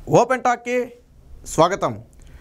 open టాక్కి స్వాగతం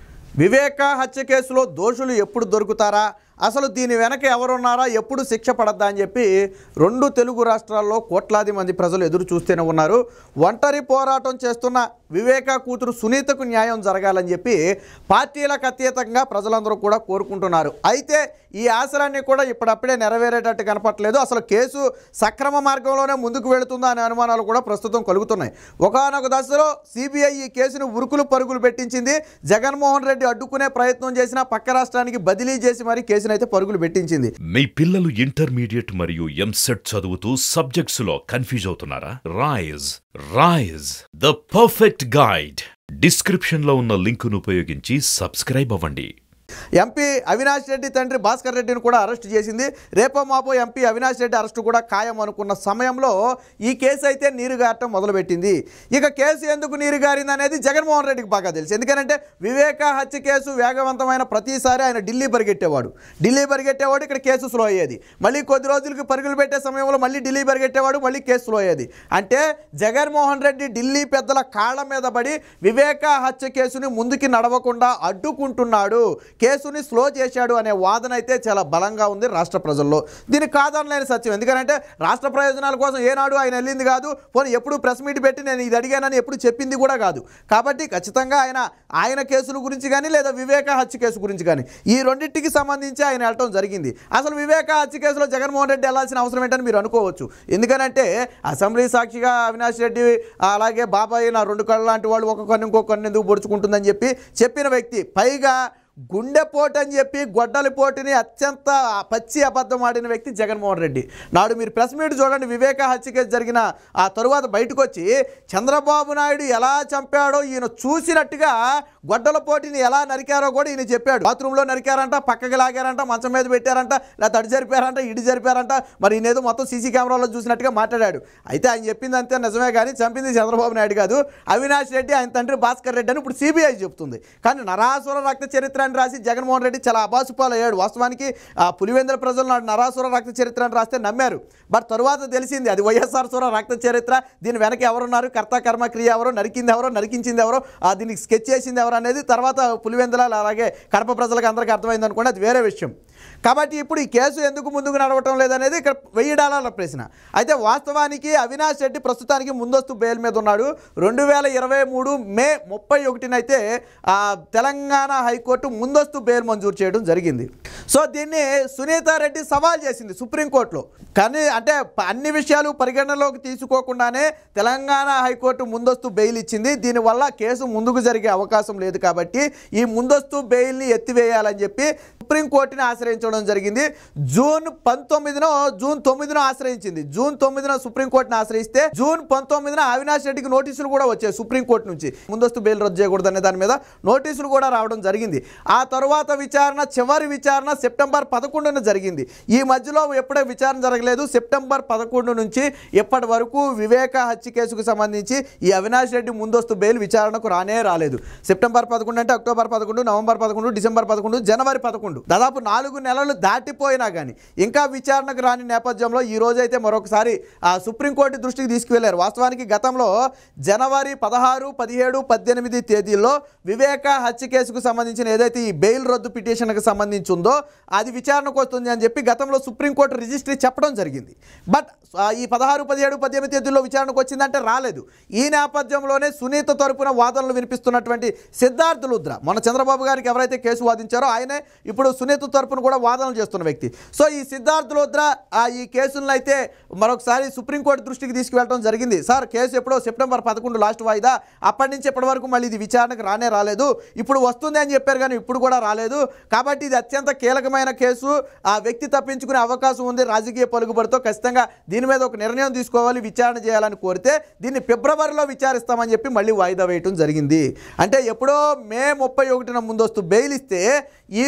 వివేక హత్య కేసులో దోషులు ఎప్పుడు దొరుకుతారా అసలు దీని వెనక ఎవరున్నారా ఎప్పుడు శిక్ష పడద్దా అని చెప్పి రెండు తెలుగు రాష్ట్రాల్లో కోట్లాది మంది ప్రజలు ఎదురు చూస్తూనే ఉన్నారు ఒంటరి పోరాటం చేస్తున్న వివేక కూతురు సునీతకు న్యాయం జరగాలని చెప్పి పార్టీలకు అతీతంగా ప్రజలందరూ కూడా కోరుకుంటున్నారు అయితే ఈ ఆశలన్నీ కూడా ఇప్పుడప్పుడే నెరవేరేటట్టు కనపట్లేదు అసలు కేసు సక్రమ మార్గంలోనే ముందుకు వెళుతుందా అనే అనుమానాలు కూడా ప్రస్తుతం కలుగుతున్నాయి ఒకనొక దశలో సిబిఐ ఈ కేసును ఉరుకులు పరుగులు పెట్టించింది జగన్మోహన్ రెడ్డి అడ్డుకునే ప్రయత్నం చేసినా పక్క రాష్ట్రానికి బదిలీ చేసి మరి కేసును అయితే పరుగులు పెట్టించింది మీ పిల్లలు ఇంటర్మీడియట్ మరియు ఎంసెట్ చదువుతూ సబ్జెక్ట్స్ లో కన్ఫ్యూజ్ అవుతున్నారా rise rise the perfect guide description లో ఉన్న లింకును ఉపయోగించి సబ్స్క్రైబ్ అవ్వండి ఎంపీ అవినాష్ రెడ్డి తండ్రి భాస్కర్ రెడ్డిని కూడా అరెస్ట్ చేసింది రేపో మాపో ఎంపీ అవినాష్ రెడ్డి అరెస్టు కూడా ఖాయం అనుకున్న సమయంలో ఈ కేసు అయితే నీరుగారటం మొదలుపెట్టింది ఇక కేసు ఎందుకు నీరుగారింది అనేది జగన్మోహన్ రెడ్డికి బాగా తెలుసు ఎందుకంటే వివేక హత్య కేసు వేగవంతమైన ప్రతిసారి ఆయన ఢిల్లీ పరిగెట్టేవాడు ఢిల్లీ పరిగెట్టేవాడు ఇక్కడ కేసు స్లో అయ్యేది మళ్ళీ కొద్ది రోజులకి పరుగులు పెట్టే సమయంలో మళ్ళీ ఢిల్లీ పరిగెట్టేవాడు మళ్ళీ కేసు స్లో అయ్యేది అంటే జగన్మోహన్ రెడ్డి ఢిల్లీ పెద్దల కాళ్ళ మీద పడి వివేక హత్య కేసుని ముందుకి నడవకుండా అడ్డుకుంటున్నాడు కేసుని స్లో చేశాడు అనే వాదన అయితే చాలా బలంగా ఉంది రాష్ట్ర ప్రజల్లో దీనికి కాదనలేని సత్యం ఎందుకంటే రాష్ట్ర ప్రయోజనాల కోసం ఏనాడు ఆయన వెళ్ళింది కాదు పోనీ ఎప్పుడు ప్రెస్ మీట్ పెట్టి నేను ఇది అడిగానని ఎప్పుడు చెప్పింది కూడా కాదు కాబట్టి ఖచ్చితంగా ఆయన ఆయన కేసుల గురించి కానీ లేదా వివేక హత్య కేసు గురించి కానీ ఈ రెండింటికి సంబంధించి ఆయన వెళ్ళటం జరిగింది అసలు వివేక హత్య కేసులో జగన్మోహన్ రెడ్డి వెళ్ళాల్సిన అవసరం ఏంటని మీరు అనుకోవచ్చు ఎందుకనంటే అసెంబ్లీ సాక్షిగా అవినాష్ రెడ్డి అలాగే బాబాయ్ నా రెండు కళ్ళ లాంటి వాళ్ళు ఒక్కొక్కరిని ఇంకొకరిని ఎందుకు పొడుచుకుంటుందని చెప్పి చెప్పిన వ్యక్తి పైగా గుండెపోటు అని చెప్పి గొడ్డలి పోటుని అత్యంత పచ్చి అబద్ధం ఆడిన వ్యక్తి జగన్మోహన్ రెడ్డి నాడు మీరు ప్రెస్ మీట్ చూడండి వివేక హత్య కేసు జరిగిన ఆ తరువాత బయటకు వచ్చి చంద్రబాబు నాయుడు ఎలా చంపాడో ఈయన చూసినట్టుగా గొడ్డల పోటీని ఎలా నరికారో కూడా ఈయన చెప్పాడు బాత్రూంలో నరికారంట పక్కకి లాగారంట మంచం మీద పెట్టారంట లేదా తడి జరిపారంట ఇడి జరిపారంట మరి ఈయనేదో మొత్తం సీసీ కెమెరాలో చూసినట్టుగా మాట్లాడాడు అయితే ఆయన చెప్పింది అంతే నిజమే కానీ చంపింది చంద్రబాబు నాయుడు కాదు అవినాష్ రెడ్డి ఆయన తండ్రి భాస్కర్ రెడ్డి అని ఇప్పుడు సిబిఐ చెప్తుంది కానీ నరాసుర రక్త చరిత్ర అని రాసి జగన్మోహన్ రెడ్డి చాలా అబాసుపాలు అయ్యాడు వాస్తవానికి ఆ పులివెందుల ప్రజలు నాడు నరాసుర రక్త చరిత్ర అని రాస్తే నమ్మారు బట్ తరువాత తెలిసింది అది వైఎస్ఆర్ సుర రక్త చరిత్ర దీని వెనక ఎవరున్నారు కర్త కర్మ క్రియ ఎవరో నరికింది ఎవరో నరికించింది ఎవరో ఆ దీనికి స్కెచ్ చేసింది ఎవరు అనేది తర్వాత పులివెందుల అలాగే కడప ప్రజలకు అందరికీ అర్థమైంది అనుకోండి అది వేరే విషయం కాబట్టి ఇప్పుడు ఈ కేసు ఎందుకు ముందుకు నడవటం లేదనేది ఇక్కడ వెయ్యి డాలర్ల ప్రశ్న అయితే వాస్తవానికి అవినాష్ రెడ్డి ప్రస్తుతానికి ముందస్తు బెయిల్ మీద ఉన్నాడు రెండు వేల ఇరవై మూడు మే ముప్పై ఒకటినైతే ఆ, తెలంగాణ హైకోర్టు ముందస్తు బెయిల్ మంజూరు చేయడం జరిగింది సో దీన్ని సునీతారెడ్డి సవాల్ చేసింది సుప్రీంకోర్టులో కానీ అంటే ప- అన్ని విషయాలు పరిగణనలోకి తీసుకోకుండానే తెలంగాణ హైకోర్టు ముందస్తు బెయిల్ ఇచ్చింది దీనివల్ల కేసు ముందుకు జరిగే అవకాశం లేదు కాబట్టి ఈ ముందస్తు బెయిల్ని ఎత్తివేయాలని చెప్పి సుప్రీంకోర్టుని ఆశ్రయించడం జరిగింది జూన్ పంతొమ్మిదిన జూన్ తొమ్మిదిన ఆశ్రయించింది జూన్ తొమ్మిదిన సుప్రీంకోర్టుని ఆశ్రయిస్తే జూన్ పంతొమ్మిదిన అవినాష్ రెడ్డికి నోటీసులు కూడా వచ్చాయి సుప్రీంకోర్టు నుంచి ముందస్తు బెయిల్ రద్దు చేయకూడదు అనే దాని మీద నోటీసులు కూడా రావడం జరిగింది ఆ తర్వాత విచారణ చివరి విచారణ సెప్టెంబర్ పదకొండున జరిగింది ఈ మధ్యలో ఎప్పుడే విచారణ జరగలేదు సెప్టెంబర్ పదకొండు నుంచి ఇప్పటి వరకు వివేక హత్య కేసుకు సంబంధించి ఈ అవినాష్ రెడ్డి ముందస్తు బెయిల్ విచారణకు రానే రాలేదు సెప్టెంబర్ పదకొండు అంటే అక్టోబర్ పదకొండు నవంబర్ పదకొండు డిసెంబర్ పదకొండు జనవరి పదకొండు దాదాపు నాలుగు నెలలు దాటిపోయినా కానీ ఇంకా విచారణకు రాని నేపథ్యంలో ఈ రోజు అయితే మరొకసారి ఆ సుప్రీంకోర్టు దృష్టికి తీసుకువెళ్లారు వాస్తవానికి గతంలో జనవరి పదహారు పదిహేడు పద్దెనిమిది తేదీల్లో వివేక హత్య కేసుకు సంబంధించిన ఏదైతే ఈ బెయిల్ రద్దు పిటిషన్కి సంబంధించి ఉందో అది విచారణకు వస్తుంది అని చెప్పి గతంలో సుప్రీంకోర్టు రిజిస్ట్రీ చెప్పడం జరిగింది బట్ ఆ, ఈ పదహారు పదిహేడు పద్దెనిమిది తేదీల్లో విచారణకు వచ్చిందంటే రాలేదు ఈ నేపథ్యంలోనే సునీత తరపున వాదనలు వినిపిస్తున్నటువంటి సిద్ధార్థ్ లుద్ర మొన్న చంద్రబాబు గారికి ఎవరైతే కేసు వాదించారో ఆయనే ఇప్పుడు సునీత తరపున కూడా వాదనలు చేస్తున్న వ్యక్తి సో ఈ సిద్ధార్థ్ లుద్ర ఆ ఈ కేసులను అయితే మరొకసారి సుప్రీంకోర్టు దృష్టికి తీసుకువెళ్ళడం జరిగింది సార్ కేసు ఎప్పుడో సెప్టెంబర్ పదకొండు లాస్ట్ వాయిదా అప్పటి నుంచి ఇప్పటి వరకు మళ్ళీ ఇది విచారణకు రానే రాలేదు ఇప్పుడు వస్తుంది అని చెప్పారు కానీ ఇప్పుడు కూడా రాలేదు కాబట్టి ఇది అత్యంత కీలకమైన కేసు ఆ వ్యక్తి తప్పించుకునే అవకాశం ఉంది రాజకీయ పలుకుబడితో ఖచ్చితంగా దీని మీద ఒక నిర్ణయం తీసుకోవాలి విచారణ చేయాలని కోరితే దీన్ని ఫిబ్రవరిలో విచారిస్తామని చెప్పి మళ్ళీ వాయిదా వేయటం జరిగింది అంటే ఎప్పుడో మే ముప్పై ఒకటిన ముందస్తు బెయిల్ ఇస్తే ఈ రోజు వచ్చి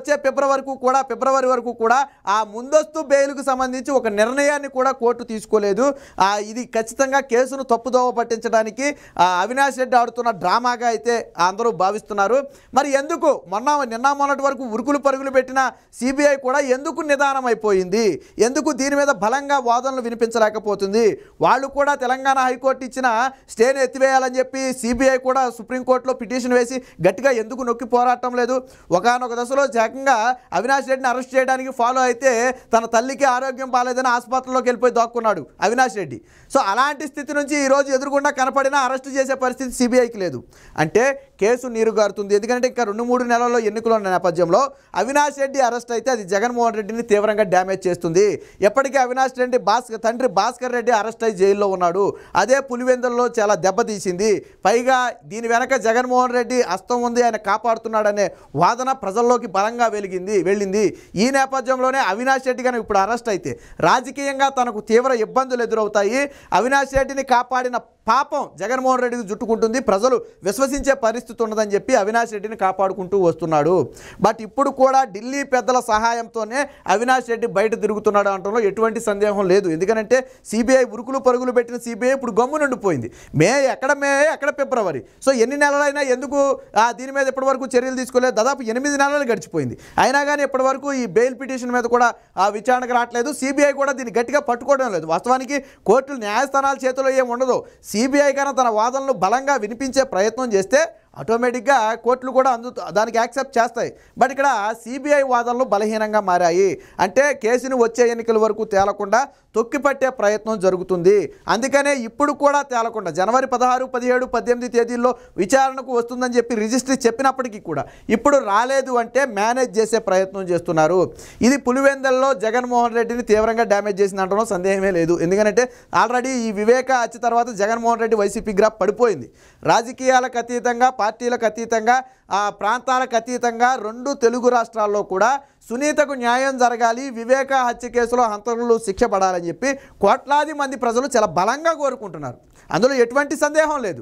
వచ్చే ఫిబ్రవరి వరకు కూడా ఫిబ్రవరి వరకు కూడా ఆ ముందస్తు బెయిల్కు సంబంధించి ఒక నిర్ణయాన్ని కూడా కోర్టు తీసుకోలేదు ఆ, ఇది ఖచ్చితంగా కేసును తప్పుదోవ పట్టించడానికి ఆ, అవినాష్ రెడ్డి ఆడుతున్న డ్రామాగా అయితే అందరూ భావిస్తున్నారు మరి ఎందుకు మొన్న నిన్న మొన్నటి వరకు ఉరుకులు పరుగులు పెట్టిన సిబిఐ కూడా ఎందుకు నిదానం అయిపోయింది ఎందుకు దీని మీద బలంగా వాదనలు వినిపించలేకపోతుంది వాళ్ళు కూడా తెలంగాణ హైకోర్టు ఇచ్చిన స్టేని ఎత్తివేయాలని చెప్పి సిబిఐ కూడా సుప్రీంకోర్టులో పిటిషన్ వేసి గట్టిగా ఎందుకు నొక్కి పోరాటం లేదు ఒకనొక దశలో ఏకంగా అవినాష్ రెడ్డిని అరెస్ట్ చేయడానికి ఫాలో అయితే తన తల్లికి ఆరోగ్యం బాగాలేదని ఆసుపత్రిలోకి వెళ్ళిపోయి దాక్కున్నాడు అవినాష్ రెడ్డి సో అలాంటి స్థితి నుంచి ఈరోజు ఎదురుగుండా కనపడినా అరెస్ట్ చేసే పరిస్థితి సిబిఐకి లేదు అంటే కేసు నీరు గారుతుంది ఎందుకంటే ఇంకా రెండు మూడు నెలల్లో ఎన్నికలు ఉన్న నేపథ్యంలో అవినాష్ రెడ్డి అరెస్ట్ అయితే అది జగన్మోహన్ రెడ్డిని తీవ్రంగా డ్యామేజ్ చేస్తుంది ఎప్పటికీ అవినాష్ రెడ్డి భాస్కర్ తండ్రి భాస్కర్ రెడ్డి అరెస్ట్ అయి జైల్లో ఉన్నాడు అదే పులివెందులలో చాలా దెబ్బతీసింది పైగా దీని వెనక జగన్మోహన్ రెడ్డి హస్తం ఉంది ఆయన కాపాడుతున్నాడనే వాదన ప్రజల్లోకి బలంగా వెలిగింది వెళ్ళింది ఈ నేపథ్యంలోనే అవినాష్ రెడ్డి కనుక ఇప్పుడు అరెస్ట్ అయితే రాజకీయంగా తనకు తీవ్ర ఇబ్బందులు ఎదురవుతాయి అవినాష్ రెడ్డిని కాపాడిన పాపం జగన్మోహన్ రెడ్డికి జుట్టుకుంటుంది ప్రజలు విశ్వసించే పరిస్థితి ఉన్నదని చెప్పి అవినాష్ రెడ్డిని కాపాడుకుంటూ వస్తున్నాడు బట్ ఇప్పుడు కూడా ఢిల్లీ పెద్దల సహాయంతోనే అవినాష్ రెడ్డి బయట తిరుగుతున్నాడు అనడంలో ఎటువంటి సందేహం లేదు ఎందుకంటే సిబిఐ ఉరుకులు పరుగులు పెట్టిన సిబిఐ ఇప్పుడు గమ్ము నుండిపోయింది మే ఎక్కడ మే ఎక్కడ ఫిబ్రవరి సో ఎన్ని నెలలైనా ఎందుకు ఆ, దీని మీద ఇప్పటి వరకు చర్యలు తీసుకోలేదు దాదాపు ఎనిమిది నెలలు గడిచిపోయింది అయినా కానీ ఇప్పటి వరకు ఈ బెయిల్ పిటిషన్ మీద కూడా ఆ విచారణకు రావట్లేదు సిబిఐ కూడా దీన్ని గట్టిగా పట్టుకోవడం లేదు వాస్తవానికి కోర్టులు న్యాయస్థానాల చేతిలో ఏం ఉండదు సిబిఐ కన్నా తన వాదనలు బలంగా వినిపించే ప్రయత్నం చేస్తే ఆటోమేటిక్గా కోర్టులు కూడా అందు దానికి యాక్సెప్ట్ చేస్తాయి బట్ ఇక్కడ సిబిఐ వాదనలు బలహీనంగా మారాయి అంటే కేసుని వచ్చే ఎన్నికల వరకు తేలకుండా తొక్కిపట్టే ప్రయత్నం జరుగుతుంది అందుకనే ఇప్పుడు కూడా తేలకుండా జనవరి పదహారు పదిహేడు పద్దెనిమిది తేదీల్లో విచారణకు వస్తుందని చెప్పి రిజిస్ట్రీ చెప్పినప్పటికీ కూడా ఇప్పుడు రాలేదు అంటే మేనేజ్ చేసే ప్రయత్నం చేస్తున్నారు ఇది పులివెందల్లో జగన్మోహన్ రెడ్డిని తీవ్రంగా డ్యామేజ్ చేసింది అంటడం సందేహమే లేదు ఎందుకంటే ఆల్రెడీ ఈ వివేక హత్య తర్వాత జగన్మోహన్ రెడ్డి వైసీపీ గ్రాఫ్ పడిపోయింది రాజకీయాలకు అతీతంగా పార్టీలకు అతీతంగా ఆ ప్రాంతాలకు అతీతంగా రెండు తెలుగు రాష్ట్రాల్లో కూడా సునీతకు న్యాయం జరగాలి వివేక హత్య కేసులో హంతకులు శిక్ష పడాలని చెప్పి కోట్లాది మంది ప్రజలు చాలా బలంగా కోరుకుంటున్నారు అందులో ఎటువంటి సందేహం లేదు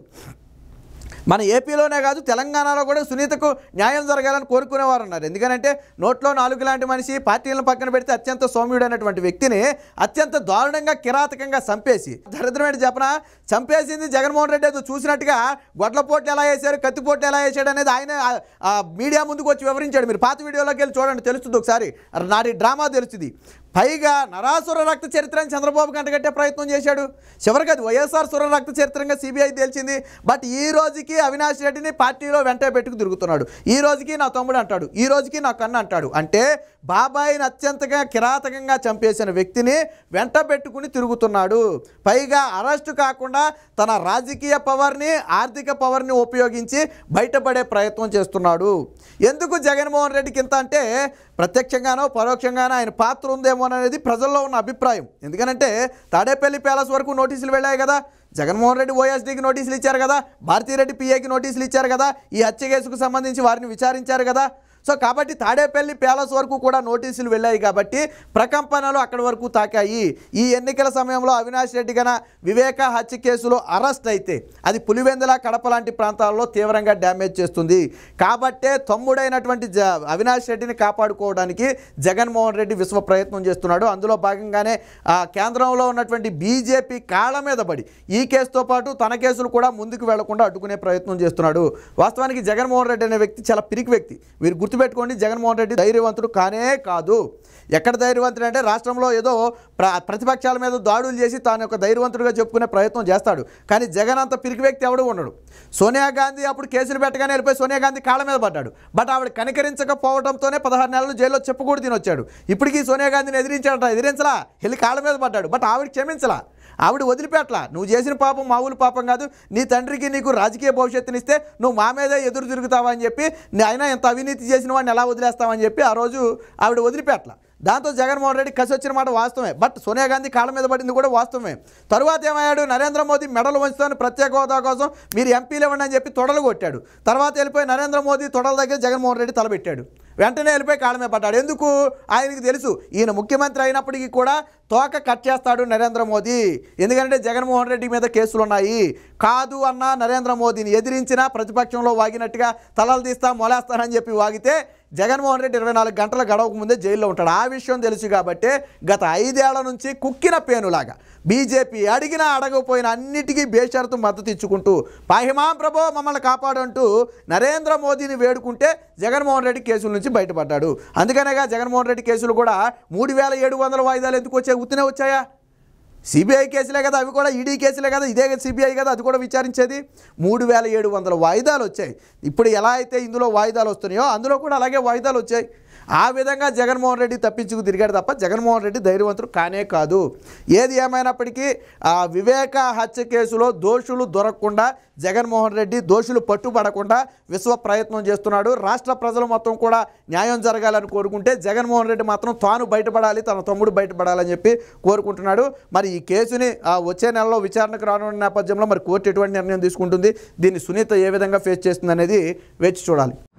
మన ఏపీలోనే కాదు తెలంగాణలో కూడా సునీతకు న్యాయం జరగాలని కోరుకునేవారు ఉన్నారు ఎందుకంటే నోట్లో నాలుగు లాంటి మనిషి పార్టీలను పక్కన పెడితే అత్యంత సౌమ్యుడైనటువంటి వ్యక్తిని అత్యంత దారుణంగా కిరాతకంగా చంపేసి దరిద్రమైన చెప్పన చంపేసింది జగన్మోహన్ రెడ్డి ఏదో చూసినట్టుగా గొడ్ల పోట్లు ఎలా వేశారు కత్తి పోట్లు ఎలా వేసాడు అనేది ఆయన ఆ- ఆ మీడియా ముందుకు వచ్చి వివరించాడు మీరు పాత వీడియోలోకి వెళ్ళి చూడండి తెలుస్తుంది ఒకసారి నాటి డ్రామా తెలుస్తుంది పైగా నరాసుర రక్త చరిత్రని చంద్రబాబు కంటగట్టే ప్రయత్నం చేశాడు చివరికి అది వైఎస్ఆర్ సుర రక్త చరిత్రంగా సిబిఐ తేల్చింది బట్ ఈ రోజుకి అవినాష్ రెడ్డిని పార్టీలో వెంట పెట్టుకు తిరుగుతున్నాడు ఈ రోజుకి నా తమ్ముడు అంటాడు ఈ రోజుకి నా కన్ను అంటాడు అంటే బాబాయిని అత్యంతగా కిరాతకంగా చంపేసిన వ్యక్తిని వెంట పెట్టుకుని తిరుగుతున్నాడు పైగా అరెస్టు కాకుండా తన రాజకీయ పవర్ని ఆర్థిక పవర్ని ఉపయోగించి బయటపడే ప్రయత్నం చేస్తున్నాడు ఎందుకు జగన్మోహన్ రెడ్డికి ఇంత అంటే ప్రత్యక్షంగానో పరోక్షంగానో ఆయన పాత్ర ఉందేమో అనేది ప్రజల్లో ఉన్న అభిప్రాయం ఎందుకనంటే తాడేపల్లి ప్యాలెస్ వరకు నోటీసులు వెళ్ళాయి కదా జగన్మోహన్ రెడ్డి ఓఎస్డీకి నోటీసులు ఇచ్చారు కదా భారతీరెడ్డి పిఏకి నోటీసులు ఇచ్చారు కదా ఈ హత్య కేసుకు సంబంధించి వారిని విచారించారు కదా సో కాబట్టి తాడేపల్లి ప్యాలెస్ వరకు కూడా నోటీసులు వెళ్ళాయి కాబట్టి ప్రకంపనలు అక్కడి వరకు తాకాయి ఈ ఎన్నికల సమయంలో అవినాష్ రెడ్డి గన వివేక హత్య కేసులో అరెస్ట్ అయితే అది పులివెందుల కడప లాంటి ప్రాంతాల్లో తీవ్రంగా డ్యామేజ్ చేస్తుంది కాబట్టే తమ్ముడైనటువంటి జ అవినాష్ రెడ్డిని కాపాడుకోవడానికి జగన్మోహన్ రెడ్డి విశ్వ ప్రయత్నం చేస్తున్నాడు అందులో భాగంగానే ఆ కేంద్రంలో ఉన్నటువంటి బీజేపీ కాళ్ళ మీద పడి ఈ కేసుతో పాటు తన కేసులు కూడా ముందుకు వెళ్లకుండా అడ్డుకునే ప్రయత్నం చేస్తున్నాడు వాస్తవానికి జగన్మోహన్ రెడ్డి అనే వ్యక్తి చాలా పిరికి వ్యక్తి మీరు గుర్తుపెట్టుకోండి జగన్మోహన్ రెడ్డి ధైర్యవంతుడు కానే కాదు ఎక్కడ ధైర్యవంతుడు అంటే రాష్ట్రంలో ఏదో ప్ర ప్రతిపక్షాల మీద దాడులు చేసి తాను ఒక ధైర్యవంతుడిగా చెప్పుకునే ప్రయత్నం చేస్తాడు కానీ జగన్ అంత పిరికి వ్యక్తి ఎవడు ఉండడు సోనియా గాంధీ అప్పుడు కేసులు పెట్టగానే వెళ్ళిపోయి సోనియా గాంధీ కాళ్ళ మీద పడ్డాడు బట్ ఆవిడ కనికరించకపోవడంతోనే పదహారు నెలలు జైల్లో చెప్పుకూడు తిని వచ్చాడు ఇప్పటికీ సోనియా గాంధీని ఎదిరించాడట ఎదిరించలా వెళ్ళి కాళ్ళ మీద పడ్డాడు బట్ ఆవిడ క్షమించలా ఆవిడ వదిలిపెట్టలా నువ్వు చేసిన పాపం మామూలు పాపం కాదు నీ తండ్రికి నీకు రాజకీయ భవిష్యత్తునిస్తే నువ్వు మా మీదే ఎదురు తిరుగుతావా అని చెప్పి నీ అయినా ఎంత అవినీతి చేసిన వాడిని ఎలా వదిలేస్తావని చెప్పి ఆ రోజు ఆవిడ వదిలిపెట్టలా దాంతో జగన్మోహన్ రెడ్డి కసి వచ్చిన మాట వాస్తవమే బట్ సోనియా గాంధీ కాళ్ళ మీద పడింది కూడా వాస్తవమే తరువాత ఏమయ్యాడు నరేంద్ర మోదీ మెడలు వంచుతాను ప్రత్యేక హోదా కోసం మీరు ఎంపీలు ఇవ్వండి అని చెప్పి తొడలు కొట్టాడు తర్వాత వెళ్ళిపోయి నరేంద్ర మోదీ తొడల దగ్గర జగన్మోహన్ రెడ్డి తలబెట్టాడు వెంటనే వెళ్ళిపోయి కాళ్ళ మీద పడ్డాడు ఎందుకు ఆయనకి తెలుసు ఈయన ముఖ్యమంత్రి అయినప్పటికీ కూడా తోక కట్ చేస్తాడు నరేంద్ర మోదీ ఎందుకంటే జగన్మోహన్ రెడ్డి మీద కేసులు ఉన్నాయి కాదు అన్న నరేంద్ర మోదీని ఎదిరించినా ప్రతిపక్షంలో వాగినట్టుగా తలలు తీస్తా మొలేస్తానని చెప్పి వాగితే జగన్మోహన్ రెడ్డి ఇరవై నాలుగు గంటల గడవక ముందే జైల్లో ఉంటాడు ఆ విషయం తెలుసు కాబట్టి గత ఐదేళ్ల నుంచి కుక్కిన పేనులాగా బీజేపీ అడిగినా అడగకపోయినా అన్నిటికీ బేషరతు మద్దతు ఇచ్చుకుంటూ పాహిమాం ప్రభో మమ్మల్ని కాపాడంటూ నరేంద్ర మోదీని వేడుకుంటే జగన్మోహన్ రెడ్డి కేసుల నుంచి బయటపడ్డాడు అందుకనేగా జగన్మోహన్ రెడ్డి కేసులు కూడా మూడు వేల ఏడు వందల వాయిదాలు ఎందుకు వచ్చాయి ఉత్తినే వచ్చాయా సిబిఐ కేసులే కదా అవి కూడా ఈడీ కేసులే కదా ఇదే సిబిఐ కదా అది కూడా విచారించేది మూడు వేల ఏడు వందల వాయిదాలు వచ్చాయి ఇప్పుడు ఎలా అయితే ఇందులో వాయిదాలు వస్తున్నాయో అందులో కూడా అలాగే వాయిదాలు వచ్చాయి ఆ విధంగా జగన్మోహన్ రెడ్డి తప్పించుకు తిరిగాడు తప్ప జగన్మోహన్ రెడ్డి ధైర్యవంతుడు కానే కాదు ఏది ఏమైనప్పటికీ ఆ వివేక హత్య కేసులో దోషులు దొరకకుండా జగన్మోహన్ రెడ్డి దోషులు పట్టుబడకుండా విశ్వ ప్రయత్నం చేస్తున్నాడు రాష్ట్ర ప్రజలు మొత్తం కూడా న్యాయం జరగాలని కోరుకుంటే జగన్మోహన్ రెడ్డి మాత్రం తాను బయటపడాలి తన తమ్ముడు బయటపడాలని చెప్పి కోరుకుంటున్నాడు మరి ఈ కేసుని ఆ, వచ్చే నెలలో విచారణకు రానున్న నేపథ్యంలో మరి కోర్టు ఎటువంటి నిర్ణయం తీసుకుంటుంది దీన్ని సునీత ఏ విధంగా ఫేస్ చేస్తుంది అనేది వేచి చూడాలి